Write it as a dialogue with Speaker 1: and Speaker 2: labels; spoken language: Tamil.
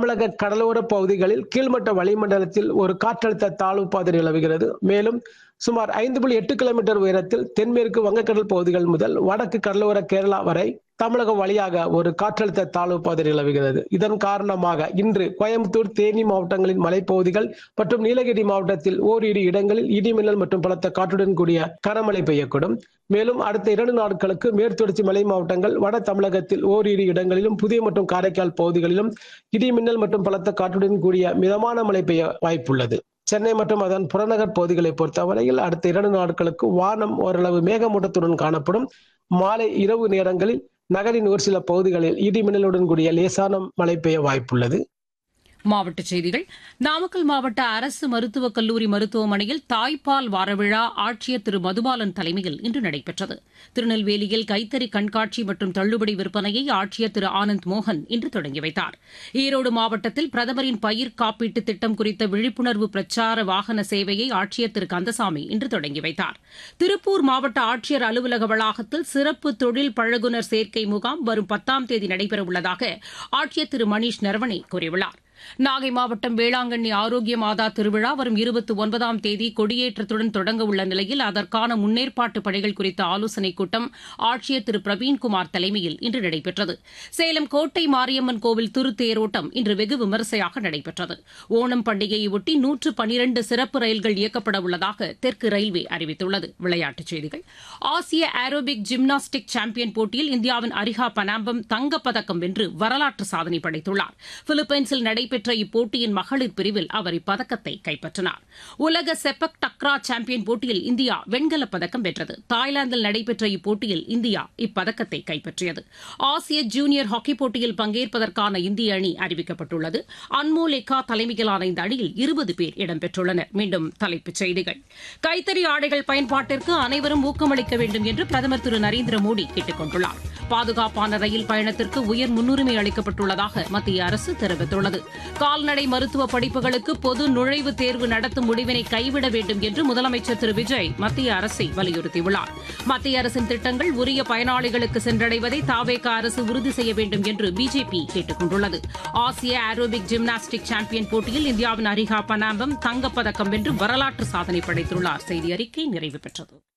Speaker 1: தமிழக கடலோர பகுதிகளில் கீழ்மட்ட வளிமண்டலத்தில் ஒரு காற்றழுத்த தாழ்வு பாதை நிலவுகிறது மேலும் சுமார் ஐந்து புள்ளி எட்டு கிலோமீட்டர் உயரத்தில் தென்மேற்கு வங்கக்கடல் பகுதிகள் முதல் வடக்கு கடலோர கேரளா வரை தமிழகம் வழியாக ஒரு காற்றழுத்த தாழ்வு பாதை நிலவுகிறது இதன் காரணமாக இன்று கோயம்புத்தூர் தேனி மாவட்டங்களின் மலைப்பகுதிகள் மற்றும் நீலகிரி மாவட்டத்தில் ஓரிரு இடங்களில் இடிமின்னல் மற்றும் பலத்த காற்றுடன் கூடிய கனமழை பெய்யக்கூடும் மேலும் அடுத்த இரண்டு நாட்களுக்கு மேற்தொடர்ச்சி மலை மாவட்டங்கள் வட தமிழகத்தில் ஓரிரு இடங்களிலும் புதிய மற்றும் காரைக்கால் பகுதிகளிலும் இடிமின்னல் மற்றும் பலத்த காற்றுடன் கூடிய மிதமான மழை பெய்ய வாய்ப்புள்ளது சென்னை மற்றும் அதன் புறநகர் பகுதிகளை பொறுத்தவரையில் அடுத்த இரண்டு நாட்களுக்கு வானம் ஓரளவு மேகமூட்டத்துடன் காணப்படும் மாலை இரவு நேரங்களில் நகரின் ஒரு சில பகுதிகளில் இடி மின்னலுடன் கூடிய லேசான மழை பெய்ய வாய்ப்புள்ளது
Speaker 2: மாவட்டச் செய்திகள் நாமக்கல் மாவட்ட அரசு மருத்துவக் கல்லூரி மருத்துவமனையில் தாய்ப்பால் வாரவிழா ஆட்சியர் திரு மதுபாலன் தலைமையில் இன்று நடைபெற்றது திருநெல்வேலியில் கைத்தறி கண்காட்சி மற்றும் தள்ளுபடி விற்பனையை ஆட்சியர் திரு ஆனந்த் மோகன் இன்று தொடங்கி வைத்தார் ஈரோடு மாவட்டத்தில் பிரதமரின் பயிர் காப்பீட்டு திட்டம் குறித்த விழிப்புணர்வு பிரச்சார வாகன சேவையை ஆட்சியர் திரு கந்தசாமி இன்று தொடங்கி வைத்தார் திருப்பூர் மாவட்ட ஆட்சியர் அலுவலக வளாகத்தில் சிறப்பு தொழில் பழகுனர் சேர்க்கை முகாம் வரும் பத்தாம் தேதி நடைபெறவுள்ளதாக ஆட்சியர் திரு மணீஷ் நரவணே கூறியுள்ளார் நாகை மாவட்டம் வேளாங்கண்ணி ஆரோக்கிய மாதா திருவிழா வரும் இருபத்தி ஒன்பதாம் தேதி கொடியேற்றத்துடன் தொடங்க உள்ள நிலையில் அதற்கான முன்னேற்பாட்டு பணிகள் குறித்த ஆலோசனைக் கூட்டம் ஆட்சியர் திரு பிரவீன்குமார் தலைமையில் இன்று நடைபெற்றது சேலம் கோட்டை மாரியம்மன் கோவில் திருத்தேரோட்டம் இன்று வெகு விமரிசையாக நடைபெற்றது ஓணம் பண்டிகையையொட்டி நூற்று பனிரண்டு சிறப்பு ரயில்கள் இயக்கப்பட உள்ளதாக தெற்கு ரயில்வே அறிவித்துள்ளது விளையாட்டுச் செய்திகள் ஆசிய ஏரோபிக் ஜிம்னாஸ்டிக் சாம்பியன் போட்டியில் இந்தியாவின் அரிஹா பனாம்பம் தங்கப்பதக்கம் வென்று வரலாற்று சாதனை படைத்துள்ளார் பிலிப்பைன்ஸில் நடைபெற்ற இப்போட்டியின் மகளிர் பிரிவில் அவர் இப்பதக்கத்தை கைப்பற்றினார் உலக செப்பக் டக்ரா சாம்பியன் போட்டியில் இந்தியா வெண்கலப் பதக்கம் வென்றது தாய்லாந்தில் நடைபெற்ற இப்போட்டியில் இந்தியா இப்பதக்கத்தை கைப்பற்றியது ஆசிய ஜூனியர் ஹாக்கி போட்டியில் பங்கேற்பதற்கான இந்திய அணி அறிவிக்கப்பட்டுள்ளது அன்மோலேகா தலைமையிலான இந்த அணியில் இருபது பேர் இடம்பெற்றுள்ளனர் மீண்டும் தலைப்புச் செய்திகள் கைத்தறி ஆடைகள் பயன்பாட்டிற்கு அனைவரும் ஊக்கமளிக்க வேண்டும் என்று பிரதமர் திரு நரேந்திர மோடி கேட்டுக் கொண்டுள்ளார் பாதுகாப்பான ரயில் பயணத்திற்கு உயர் முன்னுரிமை அளிக்கப்பட்டுள்ளதாக மத்திய அரசு தெரிவித்துள்ளது கால்நடை மருத்துவ படிப்புகளுக்கு பொது நுழைவுத் தேர்வு நடத்தும் முடிவினை கைவிட வேண்டும் என்று முதலமைச்சர் திரு விஜய் மத்திய அரசை வலியுறுத்தியுள்ளார் மத்திய அரசின் திட்டங்கள் உரிய பயனாளிகளுக்கு சென்றடைவதை தாவேக அரசு உறுதி செய்ய வேண்டும் என்று பிஜேபி கேட்டுக் கொண்டுள்ளது ஆசிய ஏரோபிக் ஜிம்னாஸ்டிக் சாம்பியன் போட்டியில் இந்தியாவின் அரிகா பனாம்பம் தங்கப்பதக்கம் வென்று வரலாற்று சாதனை படைத்துள்ளார் செய்தி அறிக்கை நிறைவு பெற்றது